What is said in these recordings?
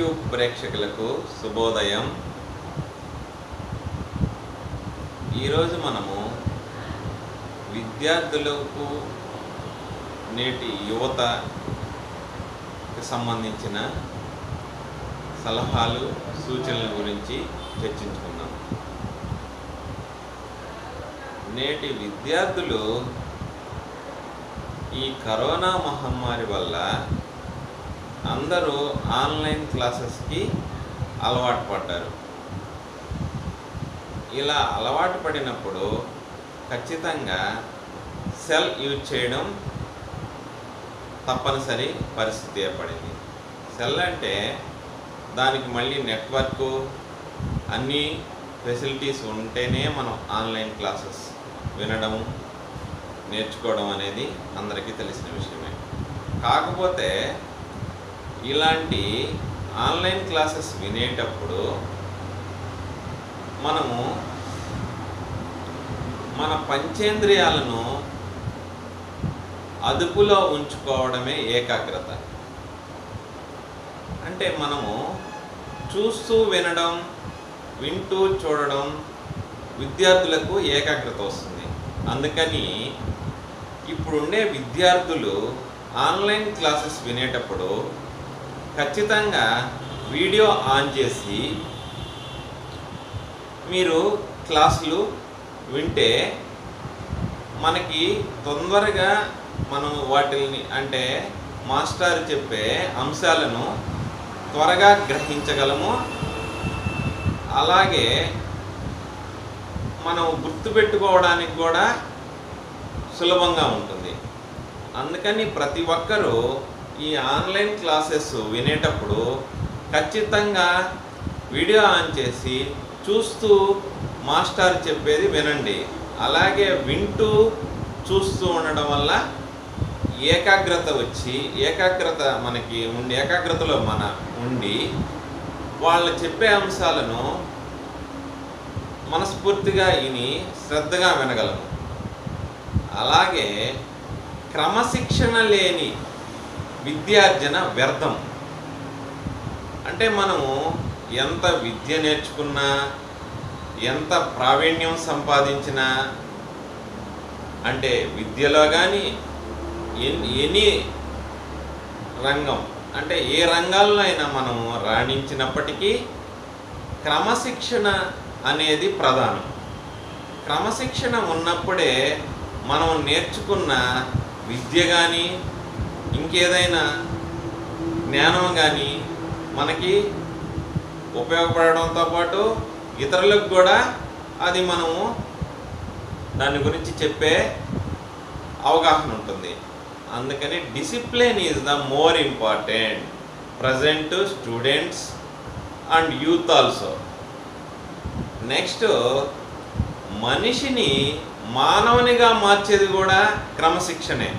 YouTube ప్రేక్షకులకు శుభోదయం ఈరోజు మనము విద్యార్థులకు నేటి యువతకి సంబంధించిన సలహాలు సూచనల గురించి చర్చించుకుందాం నేటి విద్యార్థులు ఈ కరోనా మహమ్మారి వల్ల అందరూ ఆన్లైన్ క్లాసెస్కి అలవాటు పడ్డారు ఇలా అలవాటు పడినప్పుడు ఖచ్చితంగా సెల్ యూజ్ చేయడం తప్పనిసరి పరిస్థితి ఏర్పడింది సెల్ అంటే దానికి మళ్ళీ నెట్వర్క్ అన్ని ఫెసిలిటీస్ ఉంటేనే మనం ఆన్లైన్ క్లాసెస్ వినడం నేర్చుకోవడం అనేది అందరికీ తెలిసిన విషయమే కాకపోతే ఇలాంటి ఆన్లైన్ క్లాసెస్ వినేటప్పుడు మనము మన పంచేంద్రియాలను అదుపులో ఉంచుకోవడమే ఏకాగ్రత అంటే మనము చూస్తూ వినడం వింటూ చూడడం విద్యార్థులకు ఏకాగ్రత వస్తుంది అందుకని ఇప్పుడుండే విద్యార్థులు ఆన్లైన్ క్లాసెస్ వినేటప్పుడు ఖచ్చితంగా వీడియో ఆన్ చేసి మీరు క్లాసులు వింటే మనకి తొందరగా మనం వాటిని అంటే మాస్టర్ చెప్పే అంశాలను త్వరగా గ్రహించగలము అలాగే మనం గుర్తుపెట్టుకోవడానికి కూడా సులభంగా ఉంటుంది అందుకని ప్రతి ఒక్కరూ ఈ ఆన్లైన్ క్లాసెస్ వినేటప్పుడు ఖచ్చితంగా వీడియో ఆన్ చేసి చూస్తూ మాస్టర్ చెప్పేది వినండి అలాగే వింటూ చూస్తూ ఉండడం వల్ల ఏకాగ్రత వచ్చి ఏకాగ్రత మనకి ఉండి ఏకాగ్రతలో మన ఉండి వాళ్ళు చెప్పే అంశాలను మనస్ఫూర్తిగా విని శ్రద్ధగా వినగలము అలాగే క్రమశిక్షణ లేని విద్యార్జన వ్యర్థం అంటే మనము ఎంత విద్య నేర్చుకున్నా ఎంత ప్రావీణ్యం సంపాదించినా అంటే విద్యలో కానీ ఎనీ రంగం అంటే ఏ రంగాల్లో అయినా మనము రాణించినప్పటికీ క్రమశిక్షణ అనేది ప్రధానం క్రమశిక్షణ ఉన్నప్పుడే మనం నేర్చుకున్న విద్య కానీ ఇంకేదైనా జ్ఞానం కానీ మనకి ఉపయోగపడడంతో పాటు ఇతరులకు కూడా అది మనము దాని గురించి చెప్పే అవగాహన ఉంటుంది అందుకని discipline is the more important present students and youth also next మనిషిని మానవునిగా మార్చేది కూడా క్రమశిక్షణే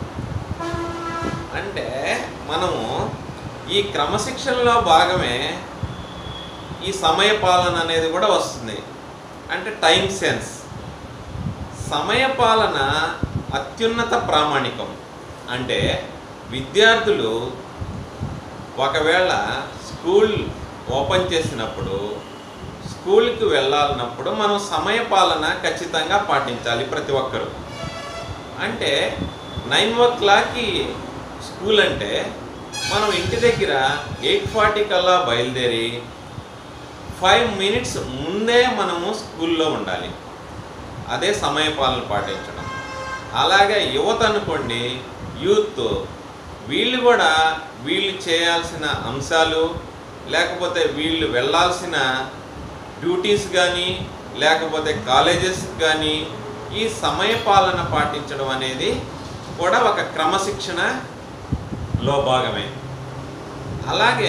అంటే మనము ఈ క్రమశిక్షణలో భాగమే ఈ సమయ పాలన అనేది కూడా వస్తుంది అంటే టైం సెన్స్ సమయ పాలన అత్యున్నత ప్రామాణికం అంటే విద్యార్థులు ఒకవేళ స్కూల్ ఓపెన్ చేసినప్పుడు స్కూల్కి వెళ్ళాలన్నప్పుడు మనం సమయ పాలన ఖచ్చితంగా పాటించాలి ప్రతి ఒక్కరు అంటే నైన్ ఓ క్లాక్కి స్కూల్ అంటే మనం ఇంటి దగ్గర ఎయిట్ ఫార్టీ కల్లా బయలుదేరి ఫైవ్ మినిట్స్ ముందే మనము స్కూల్లో ఉండాలి అదే సమయ పాలన పాటించడం అలాగే యువత అనుకోండి యూత్ వీళ్ళు కూడా వీళ్ళు చేయాల్సిన అంశాలు లేకపోతే వీళ్ళు వెళ్ళాల్సిన డ్యూటీస్ కానీ లేకపోతే కాలేజెస్ కానీ ఈ సమయ పాలన పాటించడం అనేది కూడా ఒక క్రమశిక్షణలో భాగమే అలాగే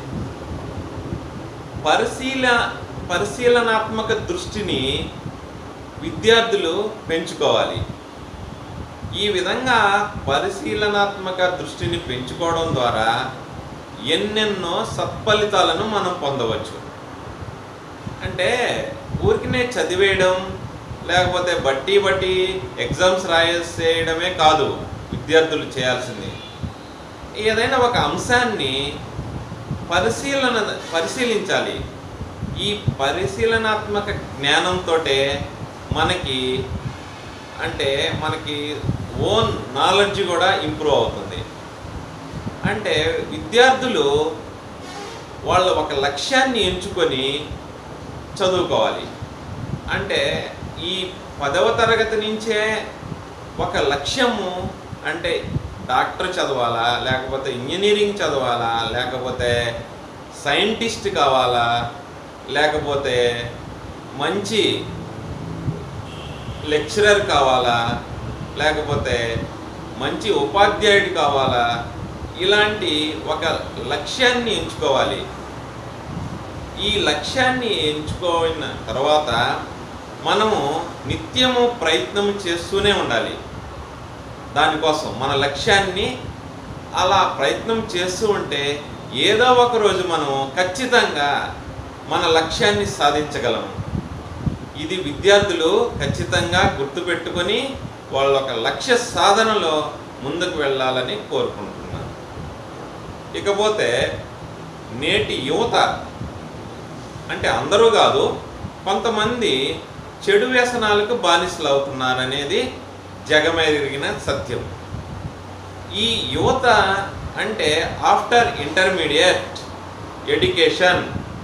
పరిశీల పరిశీలనాత్మక దృష్టిని విద్యార్థులు పెంచుకోవాలి ఈ విధంగా పరిశీలనాత్మక దృష్టిని పెంచుకోవడం ద్వారా ఎన్నెన్నో సత్ఫలితాలను మనం పొందవచ్చు అంటే ఊరికినే చదివేయడం లేకపోతే బట్టి బట్టి ఎగ్జామ్స్ రాయేసేయడమే కాదు విద్యార్థులు చేయాల్సింది ఏదైనా ఒక అంశాన్ని పరిశీలన పరిశీలించాలి ఈ పరిశీలనాత్మక జ్ఞానంతో మనకి అంటే మనకి ఓన్ నాలెడ్జ్ కూడా ఇంప్రూవ్ అవుతుంది అంటే విద్యార్థులు వాళ్ళ ఒక లక్ష్యాన్ని ఎంచుకొని చదువుకోవాలి అంటే ఈ పదవ తరగతి నుంచే ఒక లక్ష్యము అంటే డాక్టర్ చదవాలా లేకపోతే ఇంజనీరింగ్ చదవాలా లేకపోతే సైంటిస్ట్ కావాలా లేకపోతే మంచి లెక్చరర్ కావాలా లేకపోతే మంచి ఉపాధ్యాయుడు కావాలా ఇలాంటి ఒక లక్ష్యాన్ని ఎంచుకోవాలి ఈ లక్ష్యాన్ని ఎంచుకోయిన తర్వాత మనము నిత్యము ప్రయత్నం చేస్తూనే ఉండాలి దానికోసం మన లక్ష్యాన్ని అలా ప్రయత్నం చేస్తూ ఉంటే ఏదో ఒక రోజు మనం ఖచ్చితంగా మన లక్ష్యాన్ని సాధించగలము ఇది విద్యార్థులు ఖచ్చితంగా గుర్తుపెట్టుకొని వాళ్ళ ఒక లక్ష్య సాధనలో ముందుకు వెళ్ళాలని కోరుకుంటున్నాను ఇకపోతే నేటి యువత అంటే అందరూ కాదు కొంతమంది చెడు వ్యసనాలకు బానిసలు అవుతున్నారనేది జగమెరిగిన సత్యం ఈ యువత అంటే after intermediate education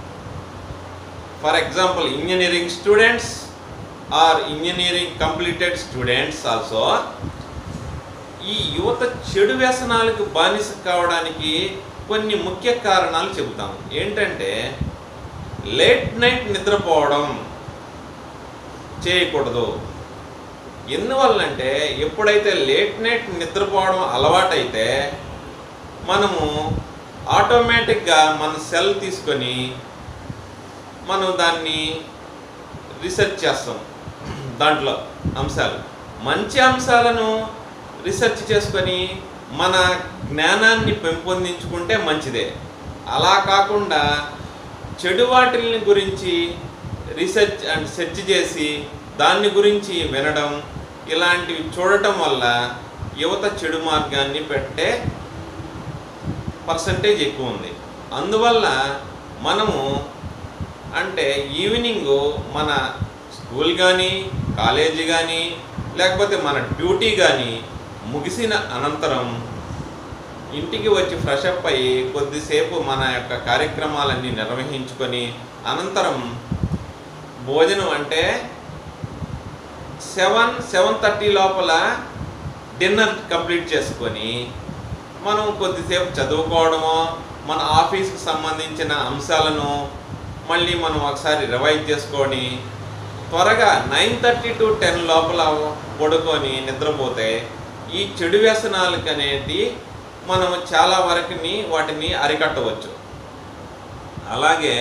for example engineering students or engineering completed students also ఈ యువత చెడు వ్యసనాలకు బానిస కావడానికి కొన్ని ముఖ్య కారణాలు చెబుతాం ఏంటంటే లేట్ నైట్ నిద్రపోవడం చేయకూడదు ఎందువల్లంటే ఎప్పుడైతే లేట్ నైట్ నిద్రపోవడం అలవాటైతే మనము ఆటోమేటిక్గా మన సెల్ తీసుకొని మనం దాన్ని రీసెర్చ్ చేస్తాం దాంట్లో అంశాలు మంచి అంశాలను రీసెర్చ్ చేసుకొని మన జ్ఞానాన్ని పెంపొందించుకుంటే మంచిదే అలా కాకుండా చెడు వాటిని గురించి రీసెర్చ్ అండ్ సెర్చ్ చేసి దాన్ని గురించి వినడం ఇలాంటివి చూడటం వల్ల యువత చెడు మార్గాన్ని పెట్టే పర్సంటేజ్ ఎక్కువ ఉంది అందువల్ల మనము అంటే ఈవినింగ్ మన స్కూల్ కానీ కాలేజీ కానీ లేకపోతే మన డ్యూటీ కానీ ముగిసిన అనంతరం ఇంటికి వచ్చి ఫ్రెష్ అప్ అయ్యి కొద్దిసేపు మన యొక్క కార్యక్రమాలన్నీ నిర్వహించుకొని అనంతరం భోజనం అంటే సెవెన్ సెవెన్ థర్టీ లోపల డిన్నర్ కంప్లీట్ చేసుకొని మనం కొద్దిసేపు చదువుకోవడమో మన ఆఫీస్కి సంబంధించిన అంశాలను మళ్ళీ మనం ఒకసారి రివైజ్ చేసుకొని త్వరగా నైన్ థర్టీ టు టెన్ లోపల పడుకొని నిద్రపోతే ఈ చెడు వ్యసనాలకు అనేటి మనం చాలా వరకుని వాటిని అరికట్టవచ్చు అలాగే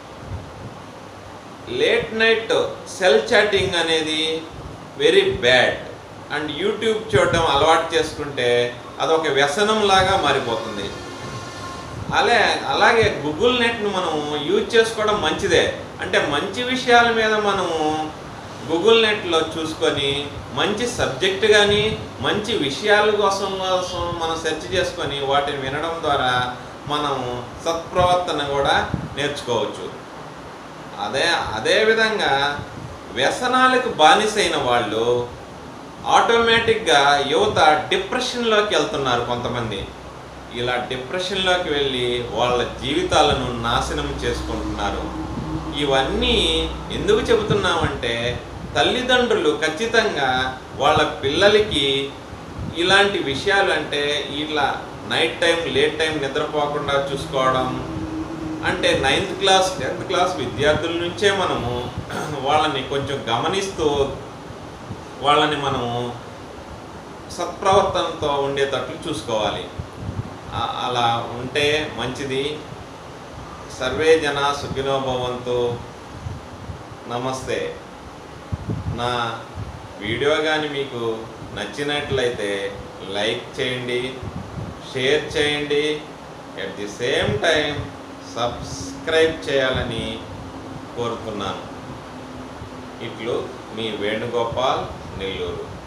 లేట్ నైట్ సెల్ చాటింగ్ అనేది వెరీ బ్యాడ్ అండ్ యూట్యూబ్ చూడడం అలవాటు చేసుకుంటే అదొక వ్యసనం లాగా మారిపోతుంది అలా అలాగే గూగుల్ నెట్ను మనం యూజ్ చేసుకోవడం మంచిదే అంటే మంచి విషయాల మీద మనము గూగుల్ నెట్లో చూసుకొని మంచి సబ్జెక్ట్ కానీ మంచి విషయాల కోసం కోసం మనం సెర్చ్ చేసుకొని వాటిని వినడం ద్వారా మనం సత్ప్రవర్తన కూడా నేర్చుకోవచ్చు అదే అదే విధంగా వ్యసనాలకు బానిసైన వాళ్ళు ఆటోమేటిక్గా యువత డిప్రెషన్లోకి వెళ్తున్నారు కొంతమంది ఇలా డిప్రెషన్లోకి వెళ్ళి వాళ్ళ జీవితాలను నాశనం చేసుకుంటున్నారు ఇవన్నీ ఎందుకు చెబుతున్నామంటే తల్లిదండ్రులు ఖచ్చితంగా వాళ్ళ పిల్లలకి ఇలాంటి విషయాలు అంటే ఇట్లా నైట్ టైం లేట్ టైం నిద్రపోకుండా చూసుకోవడం అంటే నైన్త్ క్లాస్ టెన్త్ క్లాస్ విద్యార్థుల నుంచే మనము వాళ్ళని కొంచెం గమనిస్తూ వాళ్ళని మనము సత్ప్రవర్తనతో ఉండేటట్లు చూసుకోవాలి ఆ- అలా ఉంటే మంచిది సర్వే జన సుఖినో భవంతు నమస్తే నా వీడియో కానీ మీకు నచ్చినట్లయితే లైక్ చేయండి షేర్ చేయండి at the same time subscribe చేయాలని కోరుతున్నాను ఇట్లు మీ వేణుగోపాల్ నెల్లూరు